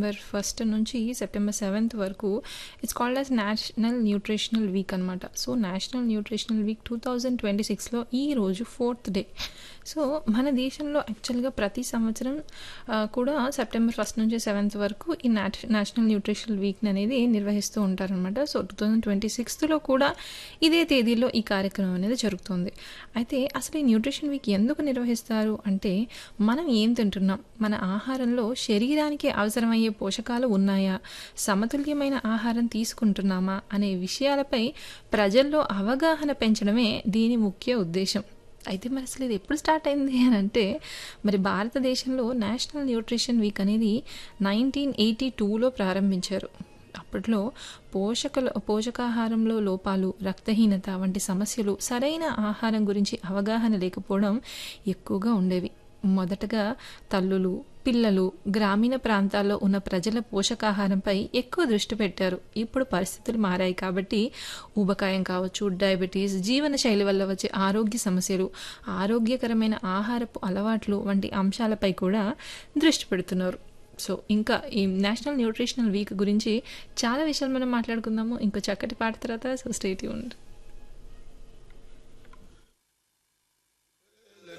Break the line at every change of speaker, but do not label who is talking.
September first నుంచి September seventh వరకు it's called as national nutritional week అనమాట so national nutritional week two thousand twenty సిక్స్లో ఈ రోజు ఫోర్త్ డే సో మన దేశంలో యాక్చువల్గా ప్రతి సంవత్సరం ఆ, కూడా సెప్టెంబర్ ఫస్ట్ నుంచి సెవెంత్ వరకు ఈ నాట్ నేషనల్ న్యూట్రిషనల్ వీక్ అనేది నిర్వహిస్తూ ఉంటారనమాట సో టూ థౌజండ్ ట్వంటీ సిక్స్త్లో కూడా ఇదే తేదీలో ఈ కార్యక్రమం అనేది జరుగుతుంది అయితే అసలు ఈ న్యూట్రిషన్ వీక్ ఎందుకు నిర్వహిస్తారు అంటే మనం ఏం తింటున్నాం మన ఆహారంలో శరీరానికి అవసరమయ్యే పోషకాలు ఉన్నాయా సమతుల్యమైన ఆహారం తీసుకుంటున్నామా అనే విషయాలపై ప్రజల్లో అవగాహన పెంచడమే దీని ముఖ్య ఉద్దేశం అయితే మరి అసలు ఇది ఎప్పుడు స్టార్ట్ అయింది అని అంటే మరి భారతదేశంలో నేషనల్ న్యూట్రిషన్ వీక్ అనేది నైన్టీన్ ఎయిటీ టూలో ప్రారంభించారు అప్పట్లో పోషకల పోషకాహారంలో లోపాలు రక్తహీనత వంటి సమస్యలు సరైన ఆహారం గురించి అవగాహన లేకపోవడం ఎక్కువగా ఉండేవి మొదటగా తల్లులు పిల్లలు గ్రామీణ ప్రాంతాల్లో ఉన్న ప్రజల పోషకాహారంపై ఎక్కువ దృష్టి పెట్టారు ఇప్పుడు పరిస్థితులు మారాయి కాబట్టి ఊబకాయం కావచ్చు డయాబెటీస్ జీవనశైలి వల్ల వచ్చే ఆరోగ్య సమస్యలు ఆరోగ్యకరమైన ఆహారపు అలవాట్లు వంటి అంశాలపై కూడా దృష్టి పెడుతున్నారు సో ఇంకా ఈ నేషనల్ న్యూట్రిషనల్ వీక్ గురించి చాలా విషయాలు మనం మాట్లాడుకుందాము ఇంకో చక్కటి పాట తర్వాత సో స్టేట్ ఉండి